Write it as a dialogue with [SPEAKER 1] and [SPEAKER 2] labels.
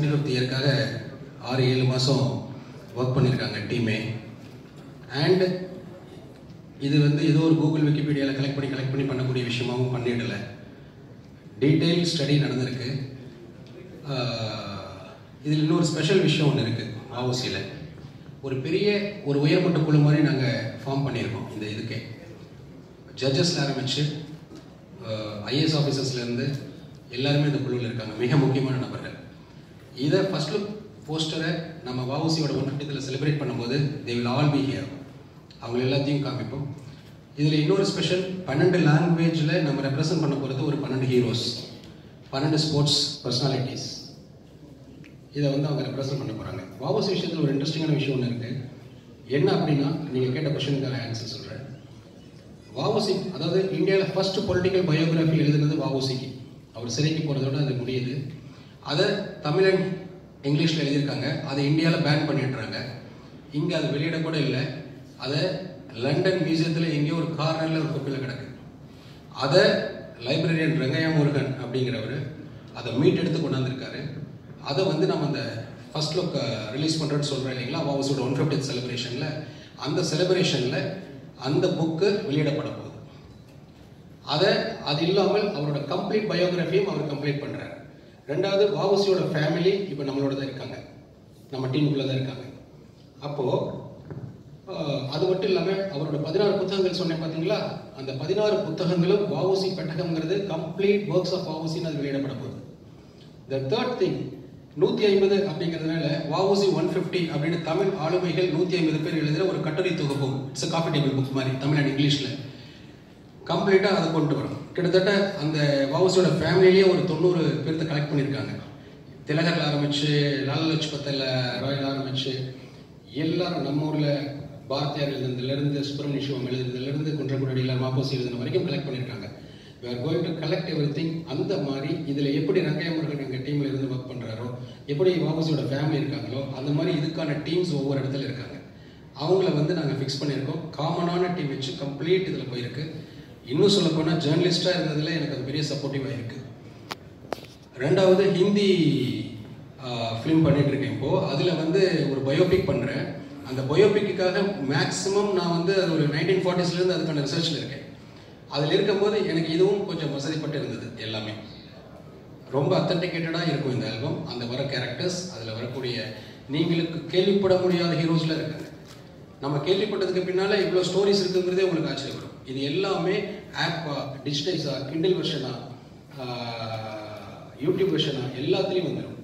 [SPEAKER 1] seventy fifth இயர்க்காக ஆறு ஏழு மாதம் ஒர்க் பண்ணியிருக்காங்க டீமே அண்ட் இது வந்து ஏதோ ஒரு கூகுள் விக்கிபீடியாவில் கலெக்ட் பண்ணி கலெக்ட் பண்ணி பண்ணக்கூடிய விஷயமாவும் பண்ணிடல டீட்டெயில் ஸ்டடி நடந்திருக்கு இதில் இன்னொரு ஸ்பெஷல் விஷயம் ஒன்று இருக்குது ஆவோசியில் ஒரு பெரிய ஒரு உயர்மட்ட குழு மாதிரி நாங்கள் ஃபார்ம் பண்ணியிருக்கோம் இந்த இதுக்கே ஜட்ஜஸில் ஆரம்பித்து ஐஏஎஸ் ஆஃபீஸர்ஸ்லேருந்து எல்லாருமே இந்த குழுவில் இருக்காங்க மிக முக்கியமான நபர்கள் இதை ஃபர்ஸ்ட் லுக் போஸ்டரை நம்ம வவுசியோட ஒன் ஃபிஃப்டித்தில் செலிப்ரேட் பண்ணும்போது they will all be here அவங்க எல்லாத்தையும் காமிப்போம் இதில் இன்னொரு ஸ்பெஷல் பன்னெண்டு லாங்குவேஜில் நம்ம ரெப்ரசன்ட் பண்ண போகிறது ஒரு பன்னெண்டு ஹீரோஸ் பன்னெண்டு ஸ்போர்ட்ஸ் பர்சனாலிட்டிஸ் இதை வந்து அவங்க ரெப்ரசன்ட் பண்ண போகிறாங்க வாபஸ் விஷயத்தில் ஒரு இன்ட்ரெஸ்டிங்கான விஷயம் ஒன்று இருக்குது என்ன அப்படின்னா நீங்கள் கேட்ட கொஷனுக்கான ஆன்சர் சொல்கிறேன் வாவுசி அதாவது இந்தியாவில் ஃபர்ஸ்ட் பொலிட்டிக்கல் பயோகிராஃபி எழுதுனது வாவுசிக்கு அவர் சிறைக்கு போகிறதோட அது முடியுது அதை தமிழன் இங்கிலீஷில் எழுதியிருக்காங்க அதை இந்தியாவில் பேன் பண்ணிடுறாங்க இங்கே அது வெளியிட கூட இல்லை அதை லண்டன் மியூசியத்தில் எங்கேயோ ஒரு கார்னரில் ஒரு கொப்பில் கிடக்கு அதை லைப்ரரியன் ரங்கையா முருகன் அப்படிங்கிறவர் அதை மீட் எடுத்து கொண்டாந்துருக்காரு அதை வந்து நம்ம அந்த ஃபர்ஸ்ட் லுக் ரிலீஸ் பண்ணுறோன்னு சொல்கிறோம் இல்லைங்களா வாவஸோட ஒன் ஃபிஃப்டி செலிப்ரேஷனில் அந்த செலிப்ரேஷனில் அந்த புக்கு வெளியிடப்பட போகுது அதை அது இல்லாமல் அவரோட கம்ப்ளீட் பயோகிராஃபியும் அவர் கம்ப்ளீட் பண்ணுறாரு ரெண்டாவது வாவசியோட ஃபேமிலி இப்போ நம்மளோட தான் இருக்காங்க நம்ம டீமுக்குள்ளே தான் இருக்காங்க அப்போது அது மட்டும் இல்லாமல் அவரோட பதினாறு புத்தகங்கள் சொன்னேன் பார்த்தீங்களா அந்த பதினாறு புத்தகங்களும் வாவுசி பெட்டகம்ங்கிறது கம்ப்ளீட் ஒர்க்ஸ் ஆஃப் வாவுசின்னு அது வெளியிடப்பட போகுது த தேர்ட் திங் நூற்றி ஐம்பது அப்படிங்கிறதுனால வாவுசி ஒன் ஃபிஃப்டி அப்படின்னு தமிழ் ஆளுமைகள் நூற்றி ஐம்பது பேர் எழுதுகிற ஒரு கட்டுரை தொகுப்பு இட்ஸ் காஃபி டேபிள் புக் மாதிரி தமிழ் அண்ட் இங்கிலீஷில் கம்ப்ளீட்டாக அதை கொண்டு வரும் கிட்டத்தட்ட அந்த வாவுசியோட ஃபேமிலிலேயே ஒரு தொண்ணூறு பேர்த்த கலெக்ட் பண்ணியிருக்காங்க திலகரில் ஆரம்பித்து லால் லட்சுபத்தில் ராயல் ஆரம்பித்து எல்லாரும் நம்ம ஊரில் பாரதியார் எழுதுனதுலேருந்து சுப்பிரமணிய சிவம் எழுதுனதுலேருந்து குன்றக்குடியில் மாப்போசி எழுதுன வரைக்கும் கலெக்ட் பண்ணியிருக்காங்க we are going to collect everything அந்த மாதிரி இதில் எப்படி ரங்கைய முருகன் எங்கள் டீமில் இருந்து ஒர்க் பண்ணுறாரோ எப்படி வாபஸியோட ஃபேமிலி இருக்காங்களோ அந்த மாதிரி இதுக்கான டீம்ஸ் ஒவ்வொரு இடத்துல இருக்காங்க அவங்கள வந்து நாங்கள் ஃபிக்ஸ் பண்ணியிருக்கோம் காமனான டீம் வச்சு கம்ப்ளீட் இதில் போயிருக்கு இன்னும் சொல்ல போனால் ஜேர்னலிஸ்டாக இருந்ததில் எனக்கு அது பெரிய சப்போர்ட்டிவாக இருக்குது ரெண்டாவது ஹிந்தி ஃபிலிம் பண்ணிட்டு இருக்கேன் இப்போது அதில் வந்து ஒரு பயோபிக் பண்ணுறேன் அந்த பயோபிக்குக்காக மேக்ஸிமம் நான் வந்து அது ஒரு நைன்டீன் ஃபார்ட்டிஸ்லேருந்து அதுக்கான ரிசர்ச்சில் இருக்கேன் அதில் இருக்கும்போது எனக்கு இதுவும் கொஞ்சம் வசதிப்பட்டு இருந்தது எல்லாமே ரொம்ப அத்தன்டிகேட்டடாக இருக்கும் இந்த ஆல்பம் அந்த வர கேரக்டர்ஸ் அதில் வரக்கூடிய நீங்களுக்கு கேள்விப்பட முடியாத ஹீரோஸில் இருக்காங்க நம்ம கேள்விப்பட்டதுக்கு பின்னால் இவ்வளோ ஸ்டோரிஸ் இருக்குங்கிறதே உங்களுக்கு ஆச்சரியப்படும் இது எல்லாமே ஆப்பா டிஜிட்டைஸா கிண்டில் வெர்ஷனா யூடியூப் வெர்ஷனா எல்லாத்துலேயும் வந்துடும்